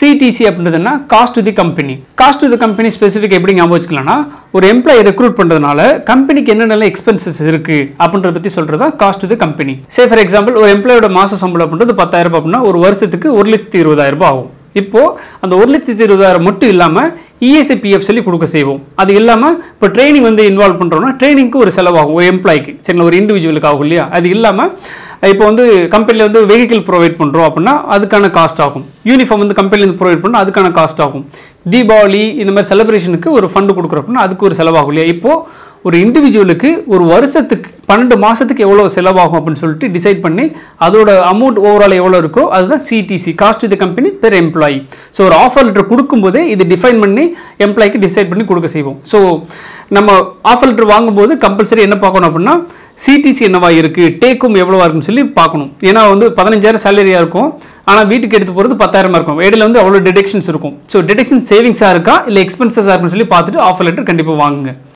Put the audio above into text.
CDC அப்படின்றதுன்னா cost to the company cost to the company specific எப்படி ஞாபகம் வச்சுக்கலாம்னா ஒரு எம்ப்ளாயி ரெக்ரூட் பண்ணுறதுனால கம்பெனிக்கு என்னென்ன எக்ஸ்பென்சஸ் இருக்கு அப்படின்றத பற்றி சொல்கிறது தான் cost to the company say for example ஒரு எம்ப்ளாயோட மாச சம்பளம் அப்படின்றது பத்தாயிரம் ரூபாய் அப்படின்னா ஒரு வருஷத்துக்கு ஒரு லட்சத்தி இருபதாயிரம் ரூபாய் ஆகும் இப்போ அந்த ஒரு லட்சத்தி இருபதாயிரம் மட்டும் இல்லாமல் இஎஸ்ஐ பிஎஃப் சொல்லி கொடுக்க செய்வோம் அது இல்லாமல் இப்போ ட்ரைனிங் வந்து இன்வால்வ் பண்ணுறோம்னா ட்ரைனிங்க்கு ஒரு செலவாகும் ஒரு எம்ப்ளாய்க்கு சரிங்களா ஒரு இண்டிவிஜுவலுக்கு ஆகும் இல்லையா அது இல்லாமல் இப்போ வந்து கம்பெனியில் வந்து வெஹிக்கிள் ப்ரொவைட் பண்ணுறோம் அப்படின்னா அதுக்கான காஸ்ட் ஆகும் யூனிஃபார்ம் வந்து கம்பெனிலேருந்து ப்ரொவைட் பண்ணால் அதுக்கான காஸ்ட் ஆகும் தீபாவளி இந்த மாதிரி செலிப்ரேஷனுக்கு ஒரு ஃபண்டு கொடுக்குறோம் அப்படின்னா அதுக்கு ஒரு செலவாகும் இல்லையா இப்போது ஒரு இண்டிவிஜுவலுக்கு ஒரு வருஷத்துக்கு பன்னெண்டு மாதத்துக்கு எவ்வளோ செலவாகும் அப்படின்னு சொல்லிட்டு டிசைட் பண்ணி அதோட அமௌண்ட் ஓவரால் எவ்வளோ இருக்கோ அதுதான் CTC cost to the company per employee so ஒரு ஆஃபர் லெட்டர் கொடுக்கும்போதே இது டிஃபைன் பண்ணி எம்ப்ளாய்க்கு டிசைட் பண்ணி கொடுக்க செய்வோம் ஸோ நம்ம ஆஃபர் லெட்டர் வாங்கும்போது கம்பல்சரி என்ன பார்க்கணும் அப்படின்னா சிடிசி என்னவா இருக்குது டேக்கும் எவ்வளோவா இருக்குன்னு சொல்லி பார்க்கணும் ஏன்னா வந்து பதினஞ்சாயிரம் சேலரியாக இருக்கும் ஆனால் வீட்டுக்கு எடுத்து போகிறது பத்தாயிரமா இருக்கும் இடையில வந்து அவ்வளோ டிடெக்ஷன்ஸ் இருக்கும் ஸோ டிடெக்ஷன் சேவிங்ஸாக இருக்கா இல்லை எக்ஸ்பென்சஸாக இருக்குன்னு சொல்லி பார்த்துட்டு ஆஃபர் லெட்டர் கண்டிப்பாக வாங்குங்க